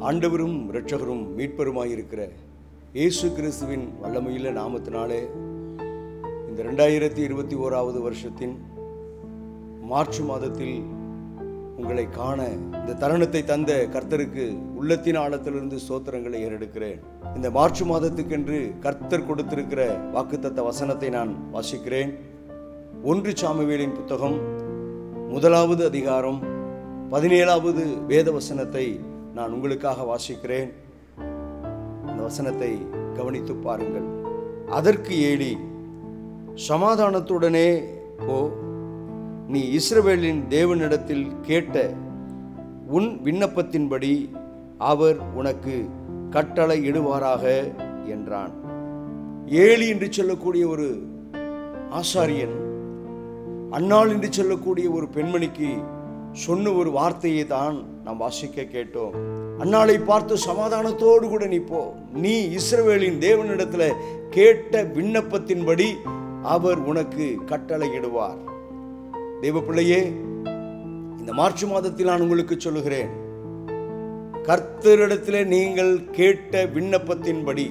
ஆண்டவரும் இரட்சகரும் மீட்பருமாயிருக்கிற இயேசு கிறிஸ்துவின் வல்லமையுள்ள நாமத்தினாலே இந்த ரெண்டாயிரத்தி இருபத்தி ஓராவது வருஷத்தின் மார்ச் மாதத்தில் உங்களை காண இந்த தருணத்தை தந்த கர்த்தருக்கு உள்ளத்தின் ஆழத்திலிருந்து ஸ்தோத்திரங்களை ஏறெடுக்கிறேன் இந்த மார்ச் மாதத்துக்கென்று கர்த்தர் கொடுத்திருக்கிற வாக்குத்தத்த வசனத்தை நான் வாசிக்கிறேன் ஒன்று சாமுவேலின் புத்தகம் முதலாவது அதிகாரம் பதினேழாவது வேத வசனத்தை நான் உங்களுக்காக வாசிக்கிறேன் அந்த வசனத்தை கவனித்து பாருங்கள் அதற்கு ஏலி சமாதானத்துடனே போ நீ இஸ்ரவேலின் தேவனிடத்தில் கேட்ட உன் விண்ணப்பத்தின்படி அவர் உனக்கு கட்டளை இடுவாராக என்றான் ஏலி என்று சொல்லக்கூடிய ஒரு ஆசாரியன் அன்னாள் என்று சொல்லக்கூடிய ஒரு பெண்மணிக்கு சொன்ன ஒரு வார்த்தையை தான் நாம் வாசிக்க கேட்டோம் அன்னாளை பார்த்து சமாதானத்தோடு கூட நீ போ நீ இஸ்ரவேலின் தேவனிடத்துல கேட்ட விண்ணப்பத்தின்படி அவர் உனக்கு கட்டளையிடுவார் தேவ பிள்ளையே இந்த மார்ச் மாதத்தில் நான் உங்களுக்கு சொல்லுகிறேன் கர்த்தரிடத்திலே நீங்கள் கேட்ட விண்ணப்பத்தின்படி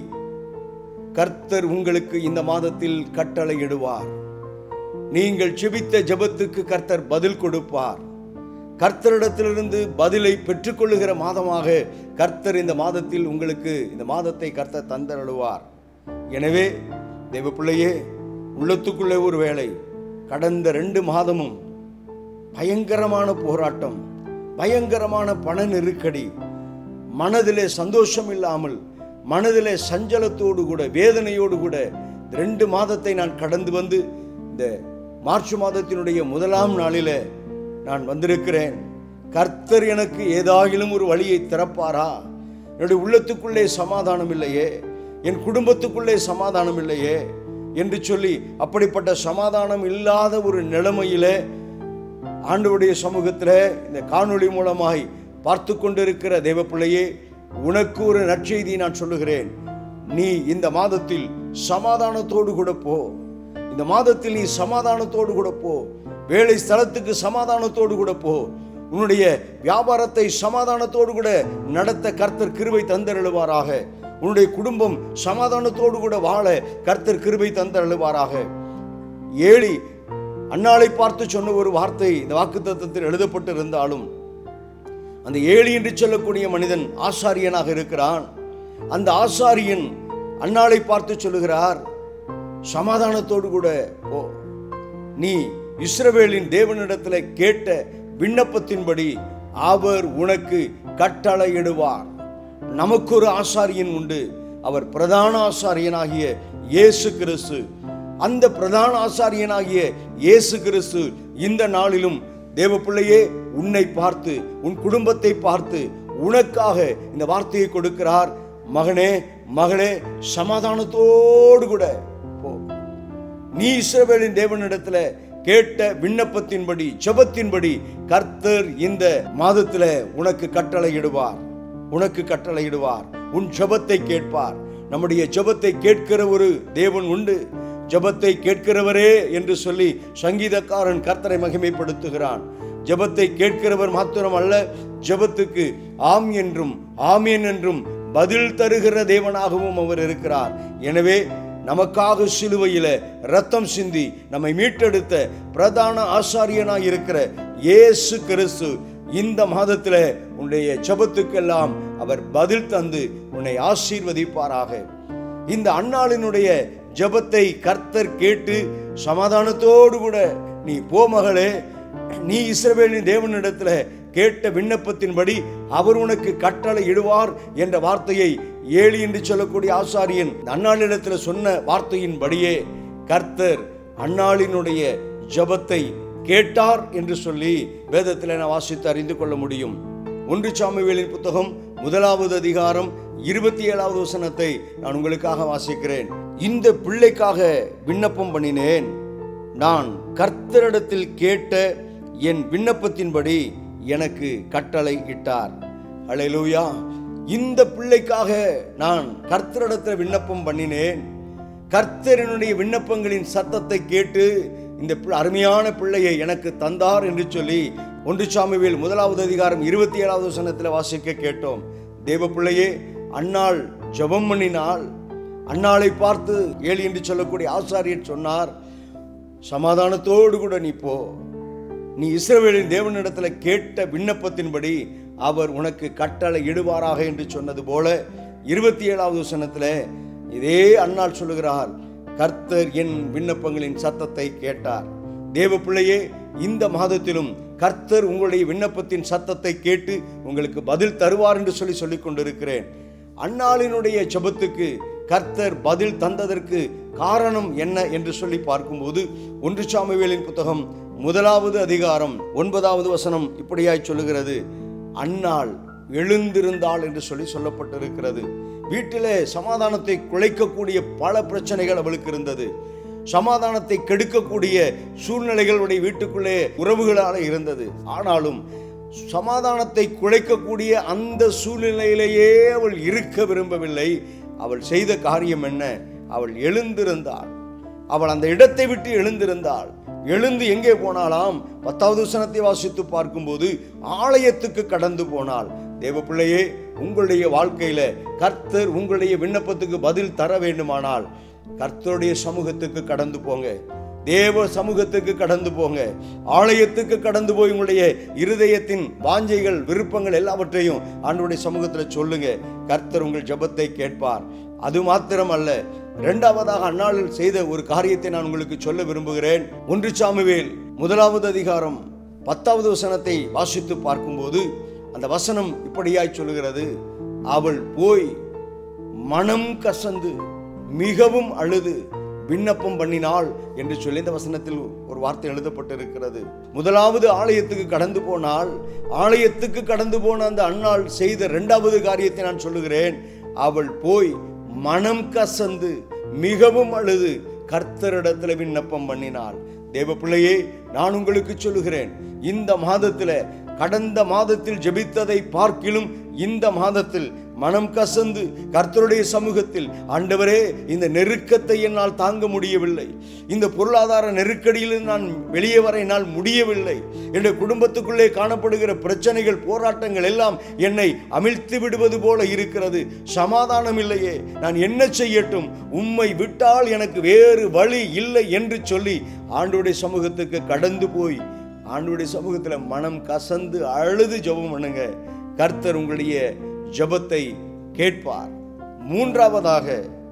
கர்த்தர் உங்களுக்கு இந்த மாதத்தில் கட்டளையிடுவார் நீங்கள் செபித்த ஜெபத்துக்கு கர்த்தர் பதில் கொடுப்பார் கர்த்தரிடத்திலிருந்து பதிலை பெற்றுக்கொள்ளுகிற மாதமாக கர்த்தர் இந்த மாதத்தில் உங்களுக்கு இந்த மாதத்தை கர்த்தர் தந்தருளுவார் எனவே தேவ பிள்ளையே உள்ளத்துக்குள்ளே ஒரு வேலை கடந்த ரெண்டு மாதமும் பயங்கரமான போராட்டம் பயங்கரமான பண நெருக்கடி மனதிலே சந்தோஷம் இல்லாமல் மனதிலே சஞ்சலத்தோடு கூட வேதனையோடு கூட ரெண்டு மாதத்தை நான் கடந்து வந்து இந்த மார்ச் மாதத்தினுடைய முதலாம் நாளில் நான் வந்திருக்கிறேன் கர்த்தர் எனக்கு ஏதாகிலும் ஒரு வழியை திறப்பாரா என்னுடைய உள்ளத்துக்குள்ளே சமாதானம் இல்லையே என் குடும்பத்துக்குள்ளே சமாதானம் இல்லையே என்று சொல்லி அப்படிப்பட்ட சமாதானம் இல்லாத ஒரு நிலைமையிலே ஆண்டவருடைய சமூகத்தில் இந்த காணொளி மூலமாய் பார்த்து கொண்டிருக்கிற தேவ பிள்ளையே உனக்கு ஒரு நற்செய்தி நான் சொல்லுகிறேன் நீ இந்த மாதத்தில் சமாதானத்தோடு கூட போ இந்த மாதத்தில் நீ சமாதானத்தோடு கூட போ வேலை ஸ்தலத்துக்கு சமாதானத்தோடு கூட போ உன்னுடைய வியாபாரத்தை சமாதானத்தோடு கூட நடத்த கர்த்தர் கிருபை தந்தருளுவாராக உன்னுடைய குடும்பம் சமாதானத்தோடு கூட வாழ கர்த்தர் கிருபை தந்தருளுவாராக ஏழி அன்னாளை பார்த்து சொன்ன ஒரு வார்த்தை இந்த வாக்குத்தத்தத்தில் எழுதப்பட்டு இருந்தாலும் அந்த ஏழி என்று சொல்லக்கூடிய மனிதன் ஆசாரியனாக இருக்கிறான் அந்த ஆசாரியன் அன்னாளை பார்த்து சொல்லுகிறார் சமாதானத்தோடு கூட போ நீ இஸ்ரவேலின் தேவனிடத்தில் கேட்ட விண்ணப்பத்தின்படி அவர் உனக்கு கட்டளையிடுவார் நமக்கு ஒரு ஆசாரியன் உண்டு அவர் பிரதான ஆசாரியனாகிய இயேசு கிறிஸ்து அந்த பிரதான ஆசாரியனாகிய இயேசு கிறிஸ்து இந்த நாளிலும் தேவ பிள்ளையே உன்னை பார்த்து உன் குடும்பத்தை பார்த்து உனக்காக இந்த வார்த்தையை கொடுக்கிறார் மகனே மகளே சமாதானத்தோடு கூட போ நீ இஸ்ரவேலின் தேவனிடத்துல கேட்ட விண்ணப்பத்தின்படி ஜெபத்தின்படி கர்த்தர் இந்த மாதத்துல உனக்கு கட்டளையிடுவார் உனக்கு கட்டளையிடுவார் உன் ஜெபத்தை கேட்பார் நம்முடைய ஜெபத்தை கேட்கிற ஒரு தேவன் உண்டு ஜெபத்தை கேட்கிறவரே என்று சொல்லி சங்கீதக்காரன் கர்த்தரை மகிமைப்படுத்துகிறான் ஜெபத்தை கேட்கிறவர் மாத்திரம் அல்ல ஜெபத்துக்கு ஆம் என்றும் ஆமேன் என்றும் பதில் தருகிற தேவனாகவும் அவர் இருக்கிறார் எனவே நமக்காக சிலுவையில ரத்தம் சிந்தி நம்மை மீட்டெடுத்த பிரதான ஆசாரியனாய் இருக்கிற இயேசு கிறிஸ்து இந்த மாதத்துல உன்னுடைய ஜெபத்துக்கெல்லாம் அவர் பதில் தந்து உன்னை ஆசீர்வதிப்பாராக இந்த அன்னாளினுடைய ஜெபத்தை கர்த்தர் கேட்டு சமாதானத்தோடு கூட நீ போ மகளே நீ இஸ்ரவேலின் தேவனிடத்துல கேட்ட விண்ணப்பத்தின்படி அவர் உனக்கு கட்டளை இடுவார் என்ற வார்த்தையை ஏழி என்று சொல்லக்கூடிய ஆசாரியன் அன்னாளிடத்தில் சொன்ன வார்த்தையின்படியே கர்த்தர் அன்னாளினுடைய ஜபத்தை கேட்டார் என்று சொல்லி வேதத்தில் நான் வாசித்து அறிந்து கொள்ள முடியும் ஒன்று சாமுவேலின் புத்தகம் முதலாவது அதிகாரம் இருபத்தி ஏழாவது வசனத்தை நான் உங்களுக்காக வாசிக்கிறேன் இந்த பிள்ளைக்காக விண்ணப்பம் பண்ணினேன் நான் கர்த்தரிடத்தில் கேட்ட என் விண்ணப்பத்தின்படி எனக்கு கட்டளை இட்டார் அலையலூயா இந்த பிள்ளைக்காக நான் கர்த்தரிடத்தில் விண்ணப்பம் பண்ணினேன் கர்த்தரனுடைய விண்ணப்பங்களின் சத்தத்தை கேட்டு இந்த பி- அருமையான பிள்ளையை எனக்கு தந்தார் என்று சொல்லி ஒன்று சாமுவேல் முதலாவது அதிகாரம் இருபத்தி ஏழாவது வசனத்தில் வாசிக்க கேட்டோம் தேவ பிள்ளையே அன்னாள் ஜெபம் பண்ணினாள் அன்னாளை பார்த்து ஏழி என்று சொல்லக்கூடிய ஆசாரியர் சொன்னார் சமாதானத்தோடு கூட நீ போ நீ இஸ்ரவேலின் தேவனிடத்தில் கேட்ட விண்ணப்பத்தின்படி அவர் உனக்கு கட்டளை இடுவாராக என்று சொன்னது போல இருபத்தி ஏழாவது வசனத்தில் இதே அன்னாள் சொல்லுகிறார் கர்த்தர் என் விண்ணப்பங்களின் சத்தத்தை கேட்டார் தேவ பிள்ளையே இந்த மாதத்திலும் கர்த்தர் உங்களுடைய விண்ணப்பத்தின் சத்தத்தை கேட்டு உங்களுக்கு பதில் தருவார் என்று சொல்லி சொல்லிக் கொண்டிருக்கிறேன் அன்னாளினுடைய ஜெபத்துக்கு கர்த்தர் பதில் தந்ததற்கு காரணம் என்ன என்று சொல்லி பார்க்கும்போது ஒன்று சாமுவேலின் புத்தகம் முதலாவது அதிகாரம் ஒன்பதாவது வசனம் இப்படியாய் சொல்லுகிறது அன்னாள் எழுந்திருந்தாள் என்று சொல்லி சொல்லப்பட்டிருக்கிறது வீட்டிலே சமாதானத்தை குலைக்கக்கூடிய பல பிரச்சனைகள் அவளுக்கு இருந்தது சமாதானத்தை கெடுக்கக்கூடிய சூழ்நிலைகளுடைய வீட்டுக்குள்ளே உறவுகளால இருந்தது ஆனாலும் சமாதானத்தை குலைக்கக்கூடிய அந்த சூழ்நிலையிலேயே அவள் இருக்க விரும்பவில்லை அவள் செய்த காரியம் என்ன அவள் எழுந்திருந்தாள் அவள் அந்த இடத்தை விட்டு எழுந்திருந்தாள் எழுந்து எங்கே போனாலாம் பத்தாவது வசனத்தை வாசித்து பார்க்கும்போது ஆலயத்துக்கு கடந்து போனாள் தேவ பிள்ளையே உங்களுடைய வாழ்க்கையில கர்த்தர் உங்களுடைய விண்ணப்பத்துக்கு பதில் தர வேண்டுமானால் கர்த்தருடைய சமூகத்துக்கு கடந்து போங்க தேவ சமூகத்துக்கு கடந்து போங்க ஆலயத்துக்கு கடந்து போய் உங்களுடைய இருதயத்தின் வாஞ்சைகள் விருப்பங்கள் எல்லாவற்றையும் ஆண்டவருடைய சமூகத்தில் சொல்லுங்க கர்த்தர் உங்கள் ஜெபத்தை கேட்பார் அது மாத்திரமல்ல இரண்டாவதாக அந்நாளில் செய்த ஒரு காரியத்தை நான் உங்களுக்கு சொல்ல விரும்புகிறேன் ஒன்று சாமுவேல் முதலாவது அதிகாரம் பத்தாவது வசனத்தை வாசித்து பார்க்கும்போது அந்த வசனம் இப்படியாய் சொல்லுகிறது அவள் போய் மனம் கசந்து மிகவும் அழுது விண்ணப்பம் பண்ணினாள் என்று சொல்லி இந்த வசனத்தில் ஒரு வார்த்தை எழுதப்பட்டிருக்கிறது முதலாவது ஆலயத்துக்கு கடந்து போனால் ஆலயத்துக்கு கடந்து போன அந்த அன்னாள் செய்த இரண்டாவது காரியத்தை நான் சொல்லுகிறேன் அவள் போய் மனம் கசந்து மிகவும் அழுது கர்த்தரிடத்தில் விண்ணப்பம் பண்ணினாள் தேவ பிள்ளையே நான் உங்களுக்கு சொல்லுகிறேன் இந்த மாதத்தில் கடந்த மாதத்தில் ஜெபித்ததை பார்க்கிலும் இந்த மாதத்தில் மனம் கசந்து கர்த்தருடைய சமூகத்தில் ஆண்டவரே இந்த நெருக்கத்தை என்னால் தாங்க முடியவில்லை இந்த பொருளாதார நெருக்கடியில் நான் வெளியே வர என்னால் முடியவில்லை என்னுடைய குடும்பத்துக்குள்ளே காணப்படுகிற பிரச்சனைகள் போராட்டங்கள் எல்லாம் என்னை அமிழ்த்து விடுவது போல இருக்கிறது சமாதானம் இல்லையே நான் என்ன செய்யட்டும் உம்மை விட்டால் எனக்கு வேறு வழி இல்லை என்று சொல்லி ஆண்டோடைய சமூகத்துக்கு கடந்து போய் ஆண்டுடைய சமூகத்தில் மனம் கசந்து அழுது ஜெபம் பண்ணுங்க கர்த்தர் உங்களுடைய ஜெபத்தை கேட்பார் மூன்றாவதாக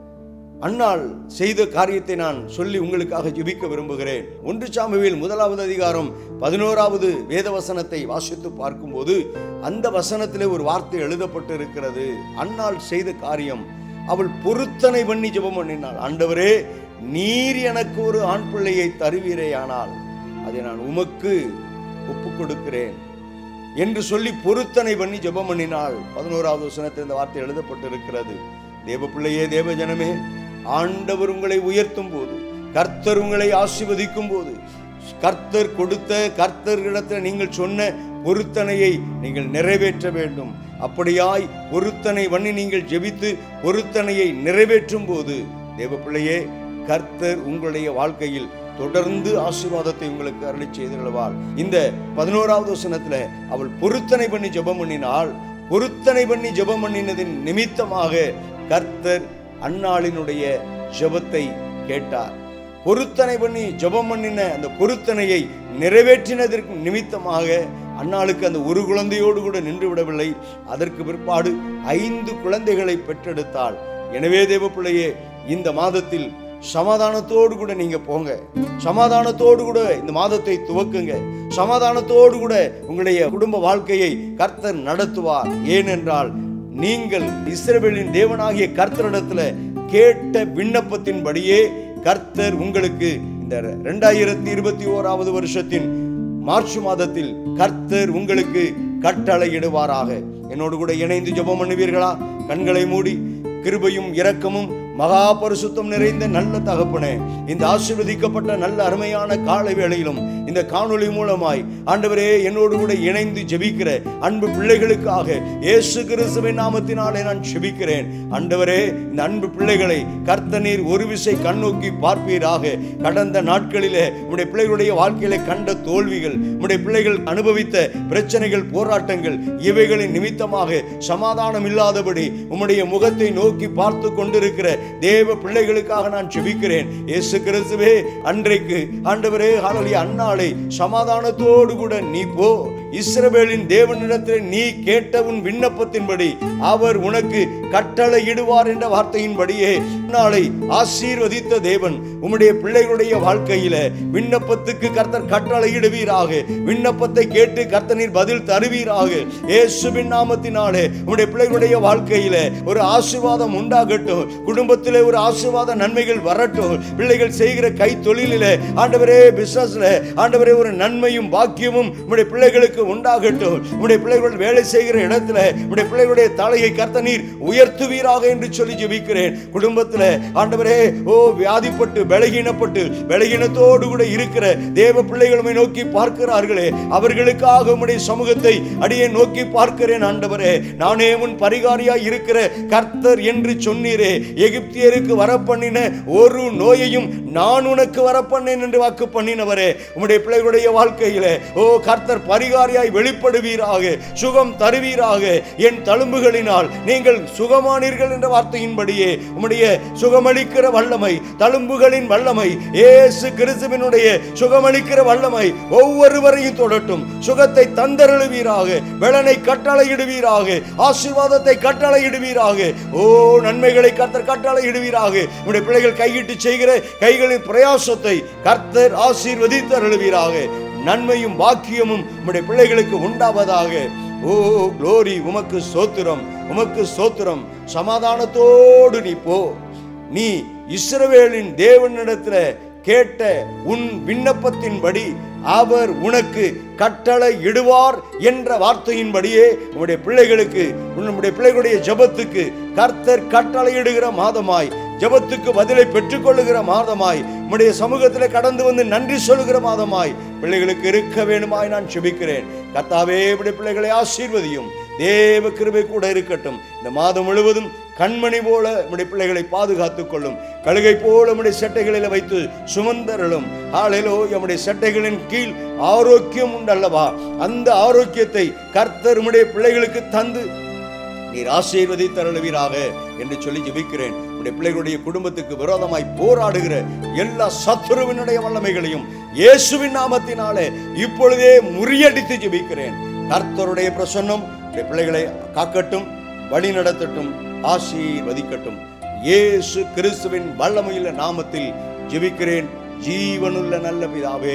அன்னாள் செய்த காரியத்தை நான் சொல்லி உங்களுக்காக ஜெபிக்க விரும்புகிறேன் ஒன்று சாமுவேல் முதலாவது அதிகாரம் பதினோராவது வேத வசனத்தை வாசித்து பார்க்கும்போது அந்த வசனத்திலே ஒரு வார்த்தை எழுதப்பட்டு இருக்கிறது அன்னாள் செய்த காரியம் அவள் பொருத்தனை பண்ணி ஜெபம் பண்ணினாள் ஆண்டவரே நீர் எனக்கு ஒரு ஆண் பிள்ளையை தருவீரேயானால் அதை நான் உமக்கு ஒப்பு கொடுக்கிறேன் என்று சொல்லி பொருத்தனை பண்ணி ஜெபம் பண்ணினாள் பதினோராவது வசனத்தில் இந்த வார்த்தை எழுதப்பட்டிருக்கிறது தேவ பிள்ளையே தேவ ஜனமே ஆண்டவர் உங்களை உயர்த்தும் போது கர்த்தர் உங்களை ஆசீர்வதிக்கும் போது கர்த்தர் கொடுத்த கர்த்தர்களிடத்தில் நீங்கள் சொன்ன பொருத்தனையை நீங்கள் நிறைவேற்ற வேண்டும் அப்படியாய் பொருத்தனை பண்ணி நீங்கள் ஜெபித்து பொருத்தனையை நிறைவேற்றும் போது தேவ பிள்ளையே கர்த்தர் உங்களுடைய வாழ்க்கையில் தொடர்ந்து ஆசீர்வாதத்தை உங்களுக்கு அருளி செய்திருவாள் இந்த பதினோராவது வசனத்துல அவள் பொருத்தனை பண்ணி ஜெபம் பண்ணினாள் பொருத்தனை பண்ணி ஜெபம் பண்ணினதின் நிமித்தமாக கர்த்தர் அன்னாளினுடைய ஜெபத்தை கேட்டார் பொருத்தனை பண்ணி ஜெபம் பண்ணின அந்த பொருத்தனையை நிறைவேற்றினதற்கு நிமித்தமாக அன்னாளுக்கு அந்த ஒரு குழந்தையோடு கூட நின்று விடவில்லை அதற்கு பிற்பாடு ஐந்து குழந்தைகளை பெற்றெடுத்தாள் எனவே தேவ பிள்ளையே இந்த மாதத்தில் சமாதானத்தோடு கூட நீங்க போங்க சமாதானத்தோடு கூட இந்த மாதத்தை துவக்குங்க சமாதானத்தோடு கூட உங்களுடைய குடும்ப வாழ்க்கையை கர்த்தர் நடத்துவார் ஏனென்றால் நீங்கள் இஸ்ரவேலின் தேவனாகிய கர்த்தரிடத்துல கேட்ட விண்ணப்பத்தின்படியே கர்த்தர் உங்களுக்கு இந்த ரெண்டாயிரத்தி இருபத்தி ஓராவது வருஷத்தின் மார்ச் மாதத்தில் கர்த்தர் உங்களுக்கு கட்டளையிடுவாராக என்னோடு கூட இணைந்து ஜெபம் பண்ணுவீர்களா கண்களை மூடி கிருபையும் இரக்கமும் மகா பரிசுத்தம் நிறைந்த நல்ல தகப்பனே இந்த ஆசீர்வதிக்கப்பட்ட நல்ல அருமையான காலை வேளையிலும் இந்த காணொளி மூலமாய் ஆண்டவரே என்னோடு கூட இணைந்து ஜெபிக்கிற அன்பு பிள்ளைகளுக்காக இயேசு கிறிஸ்துவின் நாமத்தினாலே நான் ஜெபிக்கிறேன் ஆண்டவரே இந்த அன்பு பிள்ளைகளை கர்த்த நீர் ஒரு விசை கண்ணோக்கி பார்ப்பீராக கடந்த நாட்களிலே உம்முடைய பிள்ளைகளுடைய வாழ்க்கையில கண்ட தோல்விகள் உம்முடைய பிள்ளைகள் அனுபவித்த பிரச்சனைகள் போராட்டங்கள் இவைகளின் நிமித்தமாக சமாதானம் இல்லாதபடி உம்முடைய முகத்தை நோக்கி பார்த்து கொண்டிருக்கிற தேவ பிள்ளைகளுக்காக நான் ஜெபிக்கிறேன் இயேசு கிறிஸ்துவே அன்றைக்கு ஆண்டவரே ஹalleluya அன்னாளை சமாதானத்தோடு கூட நீ போ இஸ்ரவேலின் தேவனிடத்தில் நீ கேட்ட உன் விண்ணப்பத்தின்படி அவர் உனக்கு கட்டளையிடுவார் என்ற வார்த்தையின்படியே நாளை ஆசீர்வதித்த தேவன் உம்முடைய பிள்ளைகளுடைய வாழ்க்கையில விண்ணப்பத்துக்கு கர்த்தர் கட்டளையிடுவீராக விண்ணப்பத்தை கேட்டு கர்த்தர் நீர் பதில் தருவீராக இயேசுவின் நாமத்தினாலே உம்முடைய பிள்ளைகளுடைய வாழ்க்கையில ஒரு ஆசீர்வாதம் உண்டாகட்டும் குடும்பத்திலே ஒரு ஆசீர்வாத நன்மைகள் வரட்டும் பிள்ளைகள் செய்கிற கை தொழிலிலே ஆண்டவரே பிசினஸ்ல ஆண்டவரே ஒரு நன்மையும் பாக்கியமும் உம்முடைய பிள்ளைகளுக்கு உண்டாகட்டும் உம்முடைய பிள்ளைகள் வேலை செய்கிற இடத்துல உம்முடைய பிள்ளைகளுடைய தலையை கர்த்த நீர் உயர்த்துவீராக என்று சொல்லி ஜெபிக்கிறேன் குடும்பத்துல ஆண்டவரே ஓ வியாதிப்பட்டு பலகீனப்பட்டு பலகீனத்தோடு கூட இருக்கிற தேவ பிள்ளைகளுமை நோக்கி பார்க்கிறார்களே அவர்களுக்காக உம்முடைய சமூகத்தை அடியே நோக்கி பார்க்கிறேன் ஆண்டவரே நானே உன் பரிகாரியாய் இருக்கிற கர்த்தர் என்று சொன்னீரே எகிப்தியருக்கு வரப்பண்ணின ஒரு நோயையும் நான் உனக்கு வரப்பண்ணேன் என்று வாக்கு பண்ணினவரே உம்முடைய பிள்ளைகளுடைய வாழ்க்கையிலே ஓ கர்த்தர் பரிகாரியாய் வெளிப்படுவீராக சுகம் தருவீராக என் தழும்புகளினால் நீங்கள் சுகமானீர்கள் என்ற வார்த்தையின்படியே உம்முடைய சுகமளிக்கிற வல்லமை தழும்புகளின் வல்லமை இயேசு கிறிஸ்துவினுடைய சுகமளிக்கிற வல்லமை ஒவ்வொருவரையும் தொடட்டும் சுகத்தை தந்தருளுவீராக வெளனை கட்டளையிடுவீராக ஆசீர்வாதத்தை கட்டளையிடுவீராக ஓ நன்மைகளை கர்த்தர் கட்டளையிடுவீராக உம்முடைய பிள்ளைகள் கையிட்டு செய்கிற கைகளின் பிரயாசத்தை கர்த்தர் ஆசீர்வதித்து அருளுவீராக நன்மையும் பாக்கியமும் உம்முடைய பிள்ளைகளுக்கு உண்டாவதாக ஓ க்ளோரி உமக்கு சோத்திரம் உமக்கு சோத்திரம் சமாதானத்தோடு நீ போ நீ இஸ்ரவேலின் தேவனிடத்துல கேட்ட உன் விண்ணப்பத்தின்படி அவர் உனக்கு கட்டளை இடுவார் என்ற வார்த்தையின்படியே உம்முடைய பிள்ளைகளுக்கு உன்னுடைய பிள்ளைகளுடைய ஜெபத்துக்கு கர்த்தர் கட்டளையிடுகிற மாதமாய் ஜெபத்துக்கு பதிலை பெற்றுக்கொள்ளுகிற மாதமாய் உம்முடைய சமூகத்தில் கடந்து வந்து நன்றி சொல்லுகிற மாதமாய் பிள்ளைகளுக்கு இருக்க வேணுமாய் நான் செபிக்கிறேன் கர்த்தாவே இப்படி பிள்ளைகளை ஆசீர்வதியும் தேவ கிருபை கூட இருக்கட்டும் இந்த மாதம் முழுவதும் கண்மணி போல நம்முடைய பிள்ளைகளை பாதுகாத்துக் கொள்ளும் கழுகை போல நம்முடைய செட்டைகளில் வைத்து சுமந்தரலும் ஆளிலோ நம்முடைய செட்டைகளின் கீழ் ஆரோக்கியம் உண்டல்லவா அந்த ஆரோக்கியத்தை கர்த்தர் உம்முடைய பிள்ளைகளுக்கு தந்து நீர் ஆசீர்வதி தருளுவீராக என்று சொல்லி ஜெபிக்கிறேன் உடைய பிள்ளைகளுடைய குடும்பத்துக்கு விரோதமாய் போராடுகிற எல்லா சத்துருவினுடைய வல்லமைகளையும் இயேசுவின் நாமத்தினாலே இப்பொழுதே முறியடித்து ஜெபிக்கிறேன் கர்த்தருடைய பிரசன்னம் உடைய பிள்ளைகளை காக்கட்டும் வழி நடத்தட்டும் ஆசீர்வதிக்கட்டும் இயேசு கிறிஸ்துவின் வல்லமையுள்ள நாமத்தில் ஜெபிக்கிறேன் ஜீவனுள்ள நல்ல பிதாவே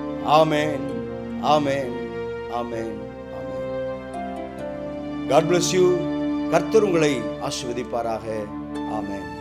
ஆமென் ஆமென் ஆமென் ஆமென் காட் bless யூ கர்த்தர் உங்களை ஆசீர்வதிப்பாராக ஆமென்